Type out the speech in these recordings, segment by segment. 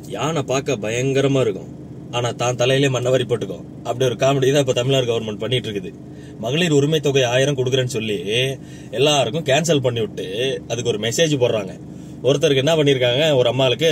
யானை பார்க்க பயங்கரமா இருக்கும் ஆனா தான் தலையிலே மண்ணவாரி போட்டுக்கும் அப்படி ஒரு காமெடி தான் இப்ப தமிழ்நாடு கவர்மெண்ட் பண்ணிட்டு இருக்குது மகளிர் உரிமை தொகை ஆயிரம் கொடுக்குறேன்னு சொல்லி எல்லாருக்கும் கேன்சல் பண்ணி விட்டு அதுக்கு ஒரு மெசேஜ் போடுறாங்க ஒருத்தருக்கு என்ன பண்ணிருக்காங்க ஒரு அம்மாளுக்கு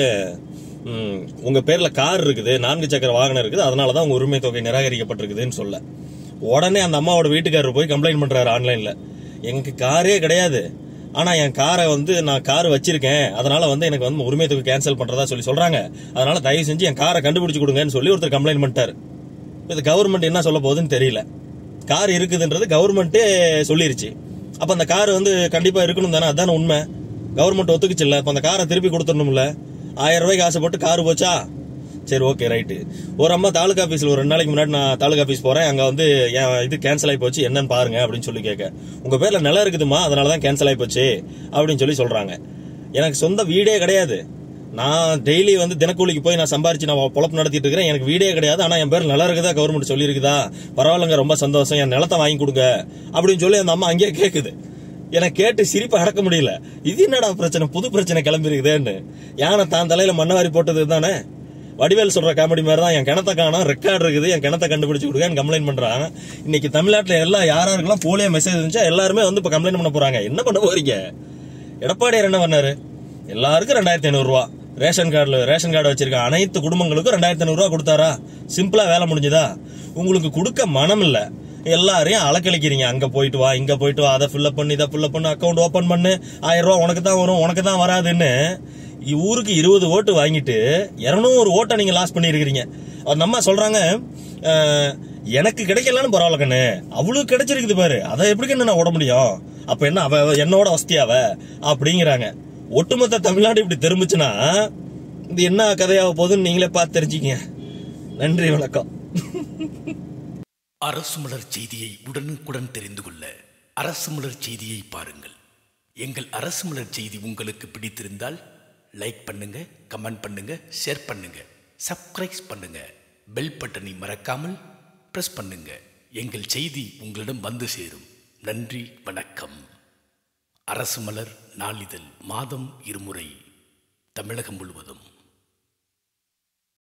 ம், உங்க பேர்ல கார் இருக்குது நான்கு சக்கர வாகனம் இருக்குது அதனாலதான் உங்க உரிமை தொகை நிராகரிக்கப்பட்டிருக்குதுன்னு சொல்ல உடனே அந்த அம்மாவோட வீட்டுக்காரர் போய் கம்ப்ளைண்ட் பண்றாரு ஆன்லைன்ல எனக்கு காரே கிடையாது ஆனா என் காரை வந்து நான் கார் வச்சிருக்கேன் அதனால வந்து எனக்கு வந்து உரிமை தொகை கேன்சல் பண்றதா சொல்லி சொல்றாங்க அதனால தயவு செஞ்சு என் காரை கண்டுபிடிச்சு கொடுங்கன்னு சொல்லி ஒருத்தர் கம்ப்ளைண்ட் பண்ணிட்டாரு இது கவர்மெண்ட் என்ன சொல்ல போகுதுன்னு தெரியல கார் இருக்குதுன்றது கவர்மெண்ட்டே சொல்லிருச்சு அப்ப அந்த கார் வந்து கண்டிப்பா இருக்கணும் தானே அதான உண்மை கவர்மெண்ட் ஒத்துக்குச்சு இல்ல அப்ப அந்த காரை திருப்பி கொடுத்துடணும்ல ஆயிரம் ரூபாய்க்கு ஆசைப்பட்டு கார் போச்சா சரி ஓகே ரைட்டு ஒரு அம்மா தாலுகா ஆஃபீஸில் ஒரு ரெண்டு நாளைக்கு முன்னாடி நான் தாலுகா ஆஃபீஸ் போறேன் அங்க வந்து என் இது கேன்சல் ஆகி போச்சு என்னன்னு பாருங்க அப்படின்னு சொல்லி கேட்க உங்க பேர்ல நிலம் இருக்குதுமா அதனால தான் கேன்சல் ஆகி போச்சு அப்படின்னு சொல்லி சொல்றாங்க எனக்கு சொந்த வீடே கிடையாது நான் டெய்லி வந்து தினக்கூலிக்கு போய் நான் சம்பாரிச்சு நான் பொழப்பு நடத்திட்டு இருக்கிறேன் எனக்கு வீடே கிடையாது ஆனா என் பேர் நிலம் இருக்குதா கவர்மெண்ட் சொல்லியிருக்குதா பரவாயில்லங்க ரொம்ப சந்தோஷம் என் நிலத்தை வாங்கி கொடுங்க அப்படின்னு சொல்லி அந்த அம்மா அங்கேயே கேக்குது எனக்கு கேட்டு சிரிப்பை அடக்க முடியல இது என்னடா பிரச்சனை புது பிரச்சனை கிளம்பி இருக்குதேன்னு யானை தான் தலையில மண்ணவாரி போட்டது தானே வடிவேல் சொல்ற காமெடி மாதிரி தான் என் கிணத்த காணோம் ரெக்கார்டு இருக்குது என் கிணத்த கண்டுபிடிச்சு கொடுங்கன்னு கம்ப்ளைண்ட் பண்றான் இன்னைக்கு தமிழ்நாட்டுல எல்லாம் யாராருக்கெல்லாம் போலியோ மெசேஜ் இருந்துச்சா எல்லாருமே வந்து இப்ப கம்ப்ளைண்ட் பண்ண போறாங்க என்ன பண்ண போறீங்க எடப்பாடியார் என்ன பண்ணாரு எல்லாருக்கும் ரெண்டாயிரத்தி ஐநூறு ரூபா ரேஷன் கார்டுல ரேஷன் கார்டு வச்சிருக்க அனைத்து குடும்பங்களுக்கும் ரெண்டாயிரத்தி ஐநூறு ரூபா கொடுத்தாரா சிம்பிளா வேலை முடிஞ்சுதா உங்களுக்கு கொடுக்க மனம் இல்ல எல்லாரையும் அலக்கழிக்கிறீங்க அங்க போயிட்டு வா இங்க போயிட்டு வா அதை ஃபில்அப் பண்ணி இதை ஃபில்அப் பண்ணு அக்கௌண்ட் ஓபன் பண்ணு ஆயிரம் ரூபா உனக்கு தான் வரும் உனக்கு தான் வராதுன்னு இ- ஊருக்கு இருபது ஓட்டு வாங்கிட்டு இருநூறு ஓட்டை நீங்க லாஸ் பண்ணிருக்கிறீங்க அந்த அம்மா சொல்றாங்க அஹ், எனக்கு கிடைக்கலன்னு பரவாயில்ல கண்ணு அவளுக்கு கிடைச்சிருக்குது பாரு அதை எப்படி கண்ணு நான் ஓட முடியும் அப்ப என்ன அவ அவ என்னோட வசதியாவ அப்படிங்கிறாங்க ஒட்டுமொத்த தமிழ்நாடு இப்படி திரும்பிச்சுன்னா இது என்ன கதையாக போகுதுன்னு நீங்களே பார்த்து தெரிஞ்சுக்கங்க நன்றி வணக்கம் அரசு மலர் செய்தியை உடனுக்குடன் தெரிந்து கொள்ள அரசு மலர் செய்தியை பாருங்கள் எங்கள் அரசு மலர் செய்தி உங்களுக்கு பிடித்திருந்தால் லைக் பண்ணுங்க கமெண்ட் பண்ணுங்க ஷேர் பண்ணுங்க சப்ஸ்கிரைப் பண்ணுங்க பெல் பட்டனை மறக்காமல் பிரஸ் பண்ணுங்க எங்கள் செய்தி உங்களிடம் வந்து சேரும் நன்றி வணக்கம் அரசு மலர் நாளிதழ் மாதம் இருமுறை தமிழகம் முழுவதும்